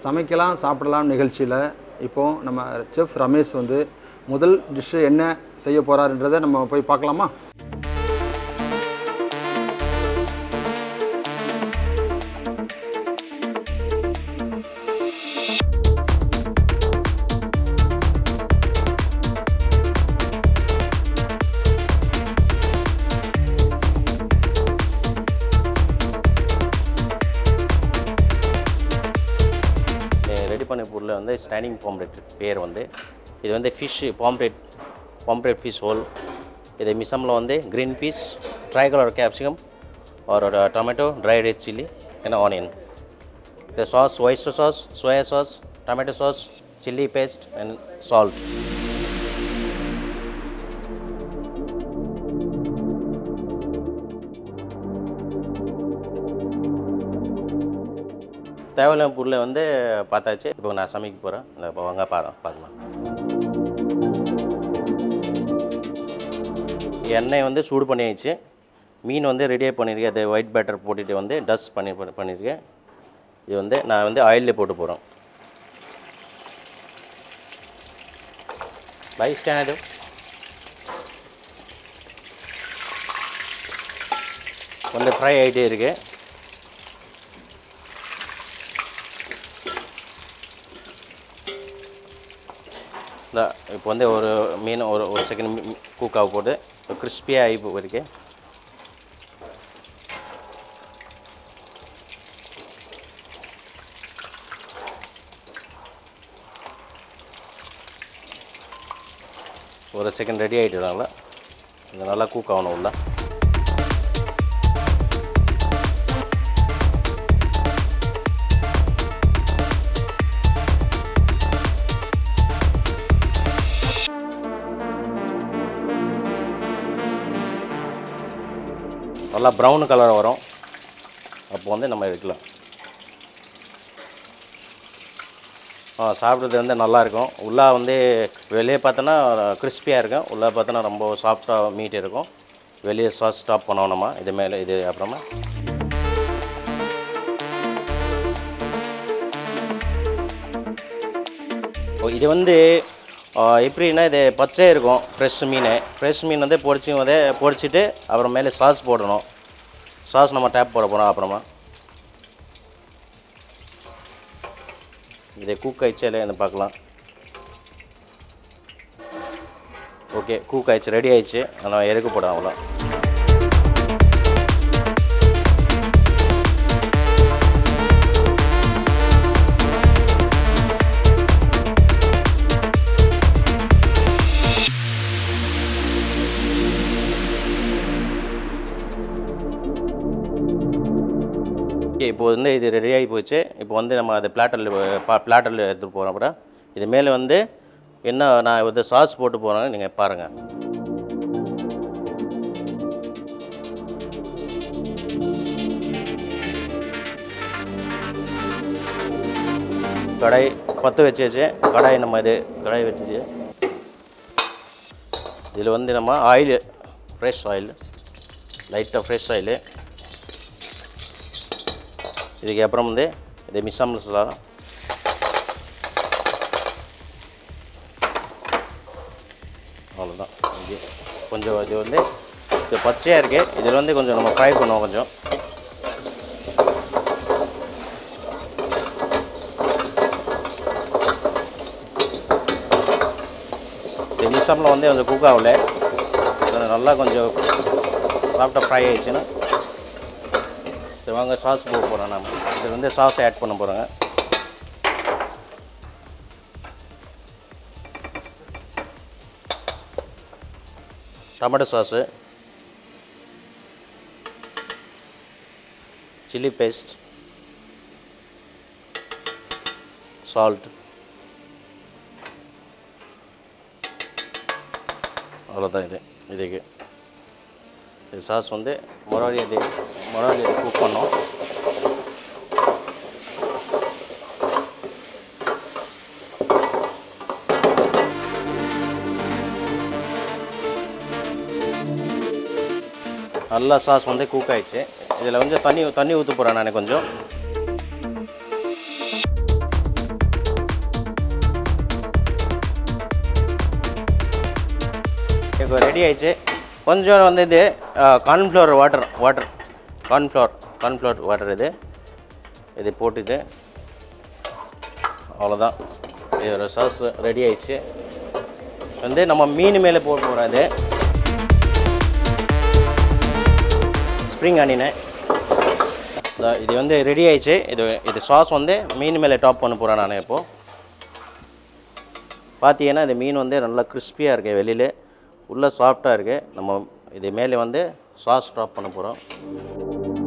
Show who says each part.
Speaker 1: சமைக்கலாம் சாப்பிடலாம் நிகழ்ச்சியில் இப்போது நம்ம செஃப் ரமேஷ் வந்து முதல் டிஷ்ஷு என்ன செய்ய போகிறாருன்றதை நம்ம போய் பார்க்கலாமா
Speaker 2: ரெடி பண்ண பொருளில் வந்து ஸ்டாண்டிங் பாம்ப்ளேட் பேர் வந்து இது வந்து fish pomfret pomfret fish whole இது மிசமில் வந்து க்ரீன் பீஸ் ட்ரைகலர் கேப்சிகம் ஒரு tomato dry red chilli and onion இந்த sauce oyster sauce soya sauce tomato sauce chilli paste and salt தேவையில்லாம பொருளை வந்து பார்த்தாச்சு இப்போ நான் சமைக்க போகிறேன் இப்போ வாங்க பா பார்க்கலாம் எண்ணெய் வந்து சூடு பண்ணியாச்சு மீன் வந்து ரெடியாக பண்ணியிருக்கேன் அது ஒயிட் பேட்டர் போட்டுட்டு வந்து டஸ்ட் பண்ணி பண்ணி- பண்ணியிருக்கேன் இது வந்து நான் வந்து ஆயிலில் போட்டு போகிறேன் பை ஸ்டாண்ட் அது வந்து ஃப்ரை ஆகிட்டே இருக்கு இந்த இப்போ வந்து ஒரு மீன் ஒரு ஒரு செகண்ட் குக்காக போட்டு கிறிஸ்பியாக ஆகி போயிருக்கு ஒரு செகண்ட் ரெடி ஆகிட்டுறாங்களா இது நல்லா குக் ஆகணும் உள்ள நல்லா ப்ரௌன் கலர் வரும் அப்போ வந்து நம்ம எடுக்கலாம் ஆ சாப்பிட்றது வந்து நல்லாயிருக்கும் உள்ளே வந்து வெளியே பார்த்தோன்னா கிறிஸ்பியாக இருக்கும் உள்ளே பார்த்தோன்னா ரொம்ப சாஃப்டாக மீட் இருக்கும் வெளியே சாஸ் ஸ்டாப் பண்ணணுமா இது மேலே இது அப்புறமா ஓ, இது வந்து ஆ, எப்படின்னா இது பச்சையாக இருக்கும் ஃப்ரெஷ் மீன் ஃப்ரெஷ் மீன் வந்து பொரிச்சு வந்து பொரிச்சிட்டு அப்புறம் மேலே சாஸ் போடணும் சாஸ் நம்ம டேப் போட போகிறோம் அப்புறமா இதை குக் ஆயிடுச்சு இல்லை என்ன பார்க்கலாம் ஓகே குக் ஆயிடுச்சு ரெடி ஆயிடுச்சு நான் இறக்க போடுறேன் அவ்வளோ ஓகே இப்போ வந்து இது ரெடி ஆகி போச்சு இப்போ வந்து நம்ம அதை பிளாட்டரில் பிளாட்டரில் எடுத்துகிட்டு போகிறோம் அப்புறம் இது மேலே வந்து என்ன நான் வந்து சாஸ் போட்டு போகிறேன்னு நீங்கள் பாருங்கள் கடாய் பற்ற வச்சாச்சு கடாய் நம்ம இது கடாய் வச்சுச்சு இதில் வந்து நம்ம ஆயில் ஃப்ரெஷ் ஆயில் லைட்டாக ஃப்ரெஷ் ஆயிலு இதுக்கு அப்புறம் வந்து இது மிஸ்ஸா மசாலா அவ்வளோதான் இது கொஞ்சம் இது வந்து இது பச்சையாக இருக்குது இதில் வந்து கொஞ்சம் நம்ம ஃப்ரை பண்ணுவோம் கொஞ்சம் இது மிஸ்ஸாமில் வந்து கொஞ்சம் குக் ஆகல அது நல்லா கொஞ்சம் சாஃப்டாக ஃப்ரை ஆயிடுச்சுன்னா சரி வாங்க சாஸ் போட போகிறோம் நம்ம இதில் வந்து சாஸ் ஆட் பண்ண போகிறோங்க tomato sauce chilli paste salt அவ்வளோதான் இது இதுக்கு இது சாஸ் வந்து மொராடி அது மொராடி அது குக் பண்ணோம் நல்லா சாஸ் வந்து குக் ஆயிடுச்சு இதில் கொஞ்சம் தண்ணி தண்ணி ஊற்ற போகிறேன் நான் கொஞ்சம் இப்போ ரெடி ஆயிடுச்சு கொஞ்சம் வந்து இது cornflour water water cornflour cornflour water இது இது போட்டுது அவ்வளோதான் இதோட சாஸ் ரெடி ஆயிடுச்சு வந்து நம்ம மீன் மேலே போட்டு போகிறோம் இது ஸ்ப்ரிங் ஆனியனு இதோ இது வந்து ரெடி ஆயிடுச்சு இது இது சாஸ் வந்து மீன் மேலே டாப் பண்ண போகிறேன் நான் இப்போது பார்த்தீங்கன்னா இந்த மீன் வந்து நல்லா கிறிஸ்பியாக இருக்குது வெளியில் உள்ளே சாஃப்டாக இருக்குது நம்ம இது மேலே வந்து சாஸ் ட்ராப் பண்ண போகிறோம்